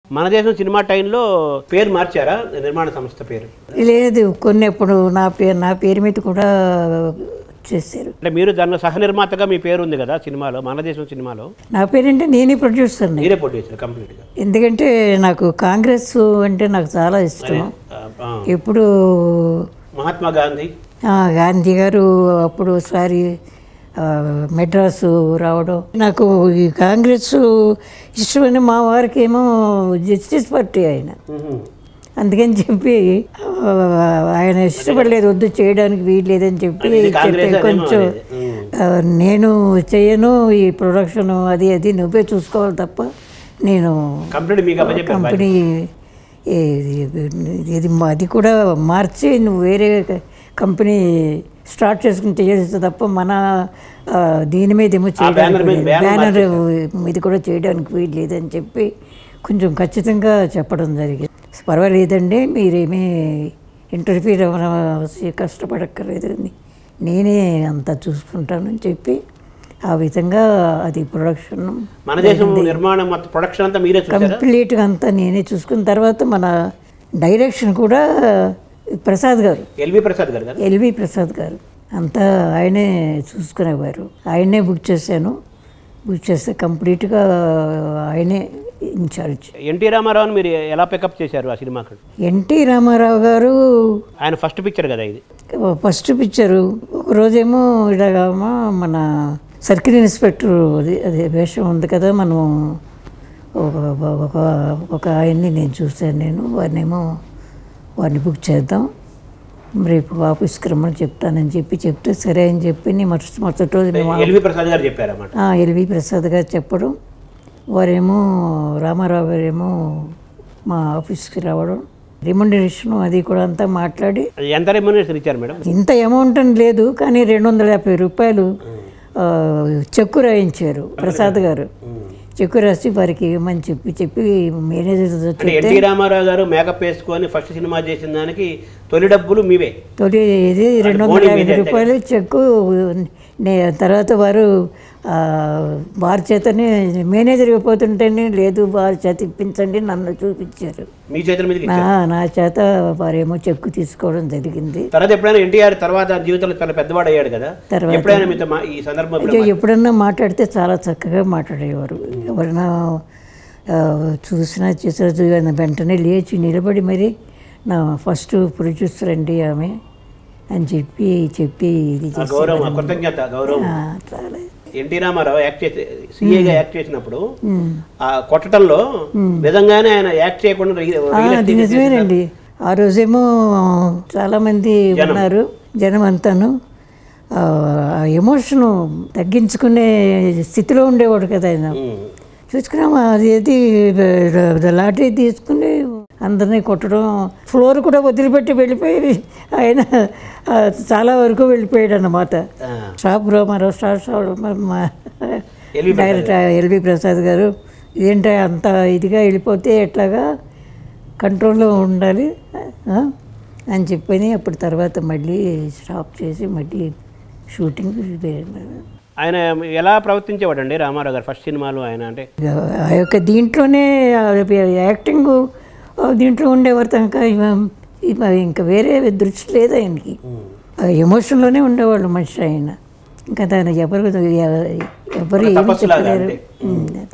మన దేశం సినిమా టైంలో పేరు మార్చారా నిర్మాణ సంస్థ పేరు లేదు కొన్ని ఇప్పుడు నా పేరు నా పేరు మీద కూడా చేశారు అంటే మీరు దానిలో సహ నిర్మాతగా మీ పేరు ఉంది కదా సినిమాలో మన దేశం సినిమాలో నా పేరేంటే నేనే ప్రొడ్యూసర్ని మీరే ప్రొడ్యూసర్ కంప్లీట్గా ఎందుకంటే నాకు కాంగ్రెస్ అంటే నాకు చాలా ఇష్టం ఇప్పుడు మహాత్మా గాంధీ ఆ, గాంధీ గారు అప్పుడు ఒకసారి ఆ, మెడ్రాసు రావడం నాకు ఈ కాంగ్రెస్ ఇష్టమైన మా వారికి ఏమో జస్టిస్ పార్టీ ఆయన మ్మ్. అందుకని చెప్పి ఆ, ఆయన ఇష్టపడలేదు వద్దు చేయడానికి వీల్లేదని చెప్పి ఇది కాంగ్రెస్ చెప్పి అదేమో కొంచెం అనేది. మ్మ్. ఆ, నేను చేయను ఈ ప్రొడక్షన్ అది అది నువ్వే చూసుకోవాలి తప్ప నేను కంప్లీట్ మీకు అప్పచెప్పారు కంపెనీ ఇది- ఇది అది కూడా మార్చి నువ్వు వేరే కంపెనీ స్టార్ట్ చేసుకుని చేయొచ్చు తప్ప మన ఆ, దీని మీద ఏమో banner మీద చేయడానికి banner బ్యానర్ ఇది కూడా చేయడానికి వీలు లేదని చెప్పి కొంచెం ఖచ్చితంగా చెప్పడం జరిగింది పర్వాలేదండి మీరేమీ ఇంటర్ఫీర్ అవ్వనవసి కష్టపడక్కర్లేదు నేనే అంతా చూసుకుంటానని చెప్పి ఆ విధంగా అది ప్రొడక్షన్ మన దేశం నిర్మాణం మొత్తం ప్రొడక్షన్ అంతా మీరే చూసారా కంప్లీట్గా అంతా నేనే చూసుకున్న తర్వాత మన డైరెక్షన్ కూడా ప్రసాద్ గారు ఎల్వి ప్రసాద్ గారు కదా ఎల్వి ప్రసాద్ గారు అంతా ఆయనే చూసుకునేవారు ఆయనే బుక్ చేశాను బుక్ చేస్తే కంప్లీట్గా ఆయనే ఇన్ఛార్జ్ ఎన్టీ రామారావుని మీరు ఎలా పికప్ చేశారు ఆ సినిమాకి ఎన్టీ రామారావు గారు ఆయన ఫస్ట్ పిక్చర్ కదా ఇది ఫస్ట్ పిక్చరు ఒకరోజేమో ఇలాగమ్మా మన సర్కిల్ ఇన్స్పెక్టర్ అది అదే వేషం ఉంది కదా మనం ఒక ఒక ఒక ఆయన్ని నేను చూశాను నేను వారినేమో వారిని బుక్ చేద్దాం రేపు ఆఫీస్కి రమ్మని చెప్తానని చెప్పి చెప్తే సరే అని చెప్పి నేను మరుసటి మరుసటి రోజు మేము ఎల్వి ప్రసాద్ గారు చెప్పారన్నమాట ఆ, ఎల్వి ప్రసాద్ గారు చెప్పడం వారేమో రామారావు గారేమో మా ఆఫీస్కి రావడం రిమండరేషన్ అది కూడా అంతా మాట్లాడి అది ఎంత రెమ్యునరేషన్ ఇచ్చారు మేడం ఇంత అమౌంట్ అని లేదు కానీ రెండు వందల యాభై రూపాయలు ఆ, చెక్కు రాయించారు ప్రసాద్ గారు చెక్కు రాసి వారికి ఇవ్వమని చెప్పి చెప్పి మేనేజర్ అంటే ఎన్టీ రామారావు గారు మేకప్ వేసుకొని ఫస్ట్ సినిమా చేసిన దానికి తొలి డబ్బులు మీవే తొలి ఇది రెండు వందల పోనీ యాభై మీదే రూపాయలు చెక్కు నే తర్వాత వారు ఆ, వారి చేతనే మేనేజర్ ఇవ్వబోతుంటేనే లేదు వారి చేత ఇప్పించండి నన్ను చూపించారు మీ చేతుల మీదకి నా నా చేత వారేమో చెక్కు తీసుకోవడం జరిగింది తర్వాత ఎప్పుడైనా ఎన్టీఆర్ తర్వాత జీవితంలో చాలా పెద్దవాడు అయ్యాడు కదా తర్వాత- ఎప్పుడైనా మీతో మా- ఈ సందర్భం అయ్యో ఎప్పుడన్నా మాట్లాడితే చాలా చక్కగా మాట్లాడేవారు ఎవరైనా ఆ, చూసినా చేసినా చూసినా వెంటనే లేచి నిలబడి మరి నా ఫస్ట్ ప్రొడ్యూసర్ అండి ఆమె అని చెప్పి చెప్పి ఇది ఆ చేసి గౌరవం ఆ కృతజ్ఞత గౌరవం ఆ, చాలా ఎన్టీ రామారావు యాక్ట్ చేసి సీఏగా యాక్ట్ చేసినప్పుడు ఆ కొట్టడంలో నిజంగానే ఆయన యాక్ట్ చేయకుండా రి- ఆ, రియల్ అది ఎస్టేట్ నిజమేనండి ఆ రోజేమో చాలామంది ఉన్నారు జనం అంతాను ఆ ఎమోషను తగ్గించుకునే స్థితిలో ఉండేవాడు కదా ఆయన ఉమ్. చూసుకున్నాము అది ఏది లాటరీ తీసుకుని అందరినీ కొట్టడం ఫ్లోర్ కూడా వదిలిపెట్టి వెళ్ళిపోయి ఆయన ఆ, చాలా వరకు వెళ్ళిపోయాడు అన్నమాట ఆ. షాప్ రామారావు స్టార్ షాప్ మా L V Prasad director L V Prasad garu ఇదేంట అంత ఇదిగా వెళ్ళిపోతే ఎట్లాగా కంట్రోల్లో ఉండాలి ఆ? అని చెప్పని అప్పుడు తర్వాత మళ్ళీ స్టాప్ చేసి మళ్ళీ షూటింగ్ ఆయన ఎలా ప్రవర్తించేవాడండి రామారావు గారు ఫస్ట్ సినిమాలో ఆయన అంటే ఆ యొక్క దీంట్లోనే ఆ యాక్టింగ్ ఆ దీంట్లో ఉండేవారు తనక ఇంకా వేరే దృష్టి లేదు ఆయనకి ఆ ఎమోషన్లోనే ఉండేవాళ్ళు మనిషి ఆయన ఇంకా దాని ఎవరు ఎవరు ఏమి తపస్సులాగా చెప్పలేరు అంతే. ఉమ్,